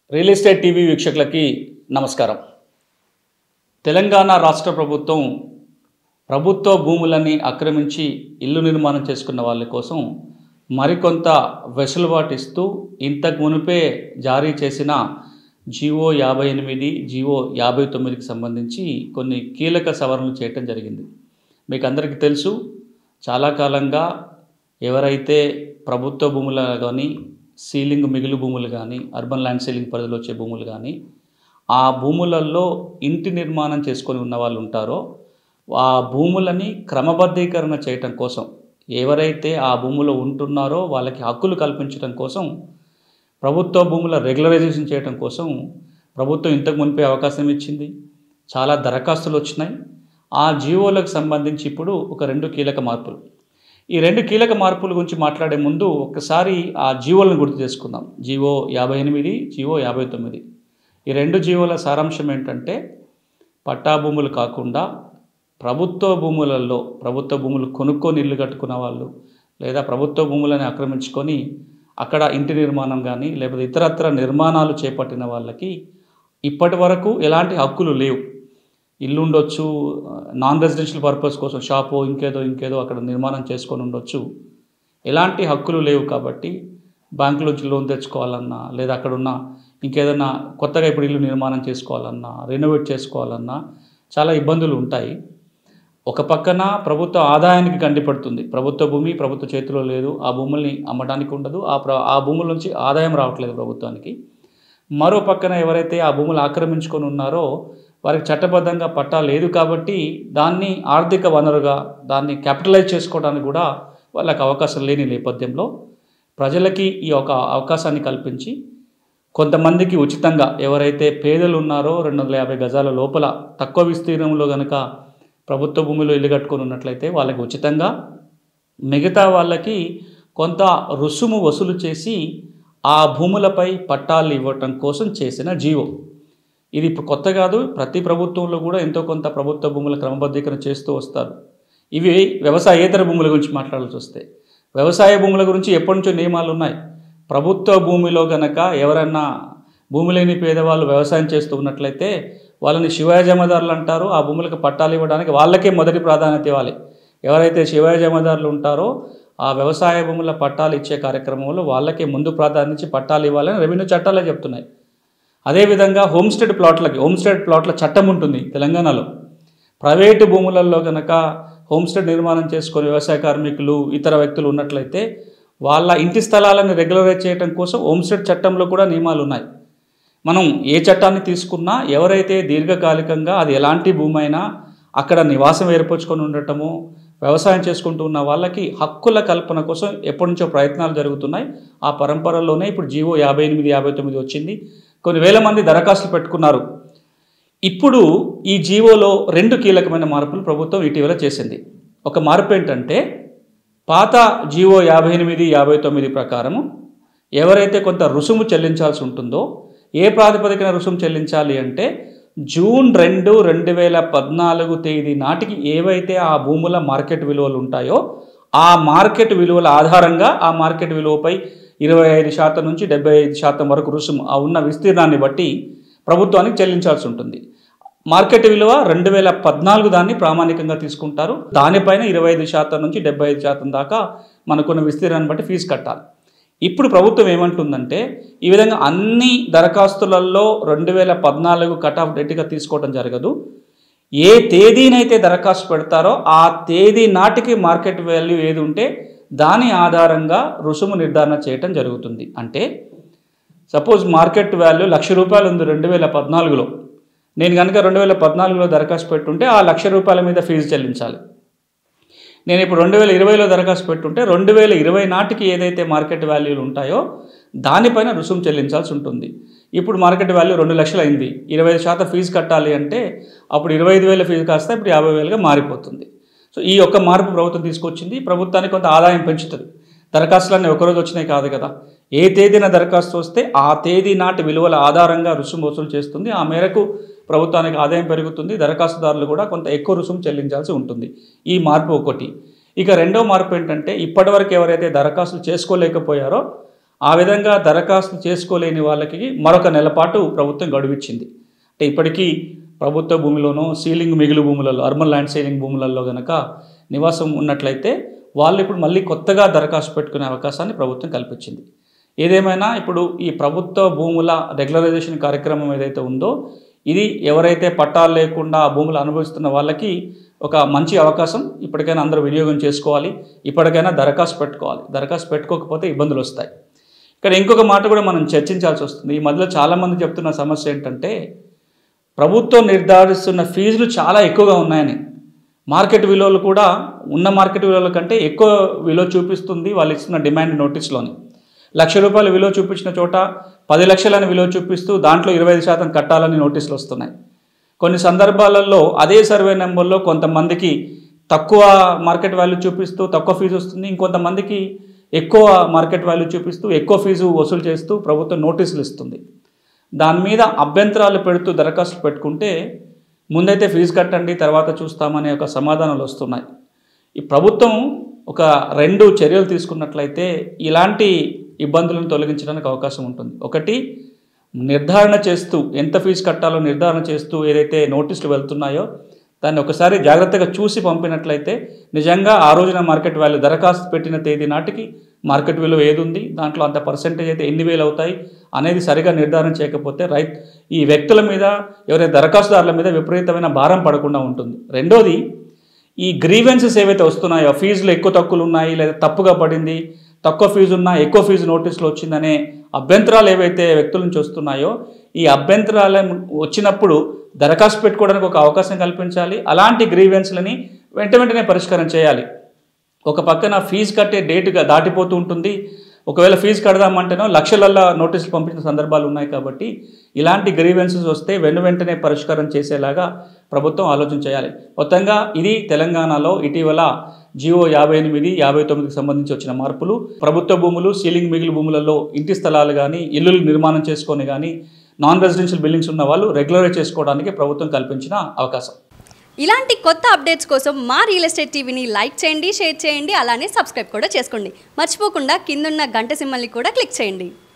real estate TV వీక్షకులకి నమస్కారం తెలంగాణ రాష్ట్ర ప్రభుత్వం ప్రభుత్వ భూములని ఆక్రమించి ఇల్లు నిర్మాణం చేసుకున్న వాళ్ళ కోసం మరికొంత వెసులుబాటు ఇస్తూ ఇంతకు మునిపే జారీ చేసిన జీవో యాభై ఎనిమిది జీవో యాభై తొమ్మిదికి సంబంధించి కొన్ని కీలక సవరణలు చేయటం జరిగింది మీకు అందరికీ తెలుసు చాలా కాలంగా ఎవరైతే ప్రభుత్వ భూములు కానీ సీలింగ్ మిగులు భూములు కానీ అర్బన్ ల్యాండ్ సీలింగ్ పరిధిలో వచ్చే భూములు కానీ ఆ భూములలో ఇంటి నిర్మాణం చేసుకొని ఉన్న వాళ్ళు ఉంటారో ఆ భూములని క్రమబద్ధీకరణ చేయటం కోసం ఎవరైతే ఆ భూములో ఉంటున్నారో వాళ్ళకి హక్కులు కల్పించడం కోసం ప్రభుత్వ భూముల రెగ్యులరైజేషన్ చేయడం కోసం ప్రభుత్వం ఇంతకు మునిపే అవకాశం ఇచ్చింది చాలా దరఖాస్తులు వచ్చినాయి ఆ జీవోలకు సంబంధించి ఇప్పుడు ఒక రెండు కీలక మార్పులు ఈ రెండు కీలక మార్పుల గురించి మాట్లాడే ముందు ఒకసారి ఆ జీవోలను గుర్తు చేసుకుందాం జీవో యాభై ఎనిమిది జీవో యాభై తొమ్మిది ఈ రెండు జీవోల సారాంశం ఏంటంటే పట్టా భూములు కాకుండా ప్రభుత్వ భూములలో ప్రభుత్వ భూములు కొనుక్కొని ఇల్లు కట్టుకున్న వాళ్ళు లేదా ప్రభుత్వ భూములను ఆక్రమించుకొని అక్కడ ఇంటి నిర్మాణం కానీ లేకపోతే ఇతరత్ర నిర్మాణాలు చేపట్టిన వాళ్ళకి ఇప్పటి వరకు ఎలాంటి హక్కులు లేవు ఇల్లు ఉండొచ్చు నాన్ రెసిడెన్షియల్ పర్పస్ కోసం షాపు ఇంకేదో ఇంకేదో అక్కడ నిర్మాణం చేసుకొని ఉండొచ్చు ఎలాంటి హక్కులు లేవు కాబట్టి బ్యాంకు నుంచి లోన్ తెచ్చుకోవాలన్నా లేదా అక్కడ ఉన్న ఇంకేదన్నా కొత్తగా ఇప్పుడు ఇల్లు నిర్మాణం చేసుకోవాలన్నా రెనోవేట్ చేసుకోవాలన్నా చాలా ఇబ్బందులు ఉంటాయి ఒక పక్కన ప్రభుత్వ ఆదాయానికి గండిపడుతుంది ప్రభుత్వ భూమి ప్రభుత్వ చేతిలో లేదు ఆ భూముల్ని అమ్మడానికి ఉండదు ఆ ప్ర ఆ భూముల నుంచి ఆదాయం రావట్లేదు ప్రభుత్వానికి మరో పక్కన ఎవరైతే ఆ భూములు ఆక్రమించుకొని ఉన్నారో వారికి చట్టబద్ధంగా పట్టా లేదు కాబట్టి దాన్ని ఆర్థిక వనరుగా దాన్ని క్యాపిటలైజ్ చేసుకోవడానికి కూడా వాళ్ళకి అవకాశం లేని నేపథ్యంలో ప్రజలకి ఈ ఒక అవకాశాన్ని కల్పించి కొంతమందికి ఉచితంగా ఎవరైతే పేదలు ఉన్నారో రెండు వందల యాభై గజాల లోపల తక్కువ విస్తీర్ణంలో కనుక ప్రభుత్వ భూమిలో ఇల్లు కట్టుకొని ఉన్నట్లయితే వాళ్ళకి ఉచితంగా మిగతా వాళ్ళకి కొంత రుసుము వసూలు చేసి ఆ భూములపై పట్టాలు ఇవ్వటం కోసం చేసిన జీవో ఇది ఇప్పుడు కొత్త కాదు ప్రతి ప్రభుత్వంలో కూడా ఎంతో కొంత ప్రభుత్వ భూముల క్రమబద్ధీకరణ చేస్తూ వస్తారు ఇవి వ్యవసాయేతర భూముల గురించి మాట్లాడాల్సి వస్తే వ్యవసాయ భూముల గురించి ఎప్పటి నుంచో నియమాలు ఉన్నాయి ప్రభుత్వ భూమిలో గనక ఎవరన్నా భూమి లేని పేదవాళ్ళు వ్యవసాయం చేస్తూ ఉన్నట్లయితే వాళ్ళని శివాయ జమాదారులు అంటారు ఆ భూములకు పట్టాలు ఇవ్వడానికి వాళ్ళకే మొదటి ప్రాధాన్యత ఇవ్వాలి ఎవరైతే శివాయ జమాదారులు ఉంటారో ఆ వ్యవసాయ భూముల పట్టాలు ఇచ్చే కార్యక్రమంలో వాళ్ళకే ముందు ప్రాధాన్యత ఇచ్చి పట్టాలు ఇవ్వాలని రెవెన్యూ చట్టాలే చెప్తున్నాయి అదేవిధంగా హోమ్ స్టేట్ ప్లాట్లకి హోమ్ స్టేట్ ప్లాట్ల చట్టం ఉంటుంది తెలంగాణలో ప్రైవేటు భూములలో కనుక హోమ్ స్టే నిర్మాణం చేసుకొని వ్యవసాయ కార్మికులు ఇతర వ్యక్తులు ఉన్నట్లయితే వాళ్ళ ఇంటి స్థలాలను రెగ్యులరైజ్ చేయడం కోసం హోమ్ స్టేట్ చట్టంలో కూడా నియమాలు ఉన్నాయి మనం ఏ చట్టాన్ని తీసుకున్నా ఎవరైతే దీర్ఘకాలికంగా అది ఎలాంటి భూమి అయినా అక్కడ నివాసం ఏర్పరచుకొని ఉండటము వ్యవసాయం చేసుకుంటూ ఉన్న వాళ్ళకి హక్కుల కల్పన కోసం ఎప్పటి నుంచో ప్రయత్నాలు జరుగుతున్నాయి ఆ పరంపరలోనే ఇప్పుడు జీవో యాభై ఎనిమిది యాభై తొమ్మిది వచ్చింది కొన్ని వేల మంది దరఖాస్తులు పెట్టుకున్నారు ఇప్పుడు ఈ జీవోలో రెండు కీలకమైన మార్పులు ప్రభుత్వం ఇటీవల చేసింది ఒక మార్పు ఏంటంటే పాత జీవో యాభై ఎనిమిది యాభై తొమ్మిది ప్రకారము ఎవరైతే కొంత రుసుము చెల్లించాల్సి ఉంటుందో ఏ ప్రాతిపదికన రుసుము చెల్లించాలి అంటే జూన్ రెండు రెండు వేల పద్నాలుగు తేదీ నాటికి ఏవైతే ఆ భూముల మార్కెట్ విలువలు ఉంటాయో ఆ మార్కెట్ విలువల ఆధారంగా ఆ మార్కెట్ విలువపై ఇరవై ఐదు శాతం నుంచి డెబ్బై ఐదు శాతం వరకు రుసుము ఆ ఉన్న విస్తీర్ణాన్ని బట్టి ప్రభుత్వానికి చెల్లించాల్సి ఉంటుంది మార్కెట్ విలువ రెండు వేల పద్నాలుగు దాన్ని ప్రామాణికంగా తీసుకుంటారు దానిపైన ఇరవై ఐదు శాతం నుంచి డెబ్బై ఐదు శాతం దాకా మనకున్న విస్తీర్ణాన్ని బట్టి ఫీజు కట్టాలి ఇప్పుడు ప్రభుత్వం ఏమంటుందంటే ఈ విధంగా అన్ని దరఖాస్తులలో రెండు వేల పద్నాలుగు కట్ ఆఫ్ డేట్గా తీసుకోవడం జరగదు ఏ తేదీనైతే దరఖాస్తు పెడతారో ఆ తేదీ నాటికి మార్కెట్ వాల్యూ ఏది ఉంటే దాని ఆధారంగా రుసుము నిర్ధారణ చేయటం జరుగుతుంది అంటే సపోజ్ మార్కెట్ వాల్యూ లక్ష రూపాయలు ఉంది రెండు వేల పద్నాలుగులో నేను కనుక రెండు వేల పద్నాలుగులో దరఖాస్తు పెట్టుంటే ఆ లక్ష రూపాయల మీద ఫీజు చెల్లించాలి నేను ఇప్పుడు రెండు వేల ఇరవైలో దరఖాస్తు పెట్టుంటే రెండు వేల ఇరవై నాటికి ఏదైతే మార్కెట్ వాల్యూలు ఉంటాయో దానిపైన రుసుము చెల్లించాల్సి ఉంటుంది ఇప్పుడు మార్కెట్ వాల్యూ రెండు లక్షలు అయింది ఇరవై ఐదు శాతం ఫీజు కట్టాలి అంటే అప్పుడు ఇరవై ఐదు వేల ఫీజు కాస్త ఇప్పుడు యాభై వేలుగా మారిపోతుంది సో ఈ ఒక్క మార్పు ప్రభుత్వం తీసుకొచ్చింది ప్రభుత్వానికి కొంత ఆదాయం పెంచుతుంది దరఖాస్తులన్నీ ఒకరోజు వచ్చినాయి కాదు కదా ఏ తేదీన దరఖాస్తు వస్తే ఆ తేదీ నాటి విలువల ఆధారంగా రుసుము వసూలు చేస్తుంది ఆ మేరకు ప్రభుత్వానికి ఆదాయం పెరుగుతుంది దరఖాస్తుదారులు కూడా కొంత ఎక్కువ రుసుము చెల్లించాల్సి ఉంటుంది ఈ మార్పు ఒకటి ఇక రెండో మార్పు ఏంటంటే ఇప్పటివరకు ఎవరైతే దరఖాస్తులు చేసుకోలేకపోయారో ఆ విధంగా దరఖాస్తు చేసుకోలేని వాళ్ళకి మరొక నెల పాటు ప్రభుత్వం గడువిచ్చింది అంటే ఇప్పటికీ ప్రభుత్వ భూమిలోనో సీలింగ్ మిగులు భూములలో అర్బన్ ల్యాండ్ సీలింగ్ భూములలో కనుక నివాసం ఉన్నట్లయితే వాళ్ళు ఇప్పుడు మళ్ళీ కొత్తగా దరఖాస్తు పెట్టుకునే అవకాశాన్ని ప్రభుత్వం కల్పించింది ఏదేమైనా ఇప్పుడు ఈ ప్రభుత్వ భూముల రెగ్యులరైజేషన్ కార్యక్రమం ఏదైతే ఉందో ఇది ఎవరైతే పట్టాలు లేకుండా ఆ భూములు అనుభవిస్తున్న వాళ్ళకి ఒక మంచి అవకాశం ఇప్పటికైనా అందరూ వినియోగం చేసుకోవాలి ఇప్పటికైనా దరఖాస్తు పెట్టుకోవాలి దరఖాస్తు పెట్టుకోకపోతే ఇబ్బందులు వస్తాయి ఇక్కడ ఇంకొక మాట కూడా మనం చర్చించాల్సి వస్తుంది ఈ మధ్యలో చాలామంది చెప్తున్న సమస్య ఏంటంటే ప్రభుత్వం నిర్ధారిస్తున్న ఫీజులు చాలా ఎక్కువగా ఉన్నాయని మార్కెట్ విలువలు కూడా ఉన్న మార్కెట్ విలువల కంటే ఎక్కువ విలువ చూపిస్తుంది వాళ్ళు ఇస్తున్న డిమాండ్ నోటీస్లోని లక్ష రూపాయల విలువ చూపించిన చోట పది లక్షలని విలువ చూపిస్తూ దాంట్లో ఇరవై ఐదు శాతం కట్టాలని నోటీసులు వస్తున్నాయి కొన్ని సందర్భాలలో అదే సర్వే నెంబర్లో కొంతమందికి తక్కువ మార్కెట్ వాల్యూ చూపిస్తూ తక్కువ ఫీజు వస్తుంది ఇంకొంతమందికి ఎక్కువ మార్కెట్ వాల్యూ చూపిస్తూ ఎక్కువ ఫీజు వసూలు చేస్తూ ప్రభుత్వం నోటీసులు ఇస్తుంది దాని మీద అభ్యంతరాలు పెడుతూ దరఖాస్తులు పెట్టుకుంటే ముందైతే ఫీజు కట్టండి తర్వాత చూస్తామనే ఒక సమాధానాలు వస్తున్నాయి ఈ ప్రభుత్వం ఒక రెండు చర్యలు తీసుకున్నట్లయితే ఇలాంటి ఇబ్బందులను తొలగించడానికి అవకాశం ఉంటుంది ఒకటి నిర్ధారణ చేస్తూ ఎంత ఫీజు కట్టాలో నిర్ధారణ చేస్తూ ఏదైతే నోటీసులు వెళ్తున్నాయో దాన్ని ఒకసారి జాగ్రత్తగా చూసి పంపినట్లయితే నిజంగా ఆ రోజున మార్కెట్ వాల్యూ దరఖాస్తు పెట్టిన తేదీ నాటికి మార్కెట్ విలువ ఏది ఉంది దాంట్లో అంత పర్సెంటేజ్ అయితే ఎన్ని వేలు అవుతాయి అనేది సరిగా నిర్ధారణ చేయకపోతే రైత్ ఈ వ్యక్తుల మీద ఎవరైతే దరఖాస్తుదారుల మీద విపరీతమైన భారం పడకుండా ఉంటుంది రెండోది ఈ గ్రీవెన్సెస్ ఏవైతే వస్తున్నాయో ఫీజులు ఎక్కువ తక్కువలు ఉన్నాయి లేదా తప్పుగా పడింది తక్కువ ఫీజు ఉన్నా ఎక్కువ ఫీజు నోటీసులు వచ్చిందనే అభ్యంతరాలు ఏవైతే వ్యక్తుల నుంచి వస్తున్నాయో ఈ అభ్యంతరాలు వచ్చినప్పుడు దరఖాస్తు పెట్టుకోవడానికి ఒక అవకాశం కల్పించాలి అలాంటి గ్రీవెన్స్లని వెంట వెంటనే పరిష్కారం చేయాలి ఒక పక్కన ఫీజు కట్టే డేటుగా దాటిపోతూ ఉంటుంది ఒకవేళ ఫీజు కడదామంటేనో లక్షలల్లో నోటీసులు పంపించిన సందర్భాలు ఉన్నాయి కాబట్టి ఇలాంటి గ్రీవెన్సెస్ వస్తే వెను వెంటనే పరిష్కారం చేసేలాగా ప్రభుత్వం ఆలోచన చేయాలి మొత్తంగా ఇది తెలంగాణలో ఇటీవల జియో యాభై ఎనిమిది యాభై తొమ్మిదికి సంబంధించి వచ్చిన మార్పులు ప్రభుత్వ భూములు సీలింగ్ మిగిలి భూములలో ఇంటి స్థలాలు కానీ ఇల్లులు నిర్మాణం చేసుకొని కానీ నాన్ రెసిడెన్షియల్ బిల్డింగ్స్ ఉన్న వాళ్ళు రెగ్యులరైజ్ చేసుకోవడానికి ప్రభుత్వం కల్పించిన అవకాశం ఇలాంటి కొత్త అప్డేట్స్ కోసం మా రియల్ ఎస్టేట్ టీవీని లైక్ చేయండి షేర్ చేయండి అలానే సబ్స్క్రైబ్ కూడా చేసుకోండి మర్చిపోకుండా కిందున్న గంట సింబల్ని కూడా క్లిక్ చేయండి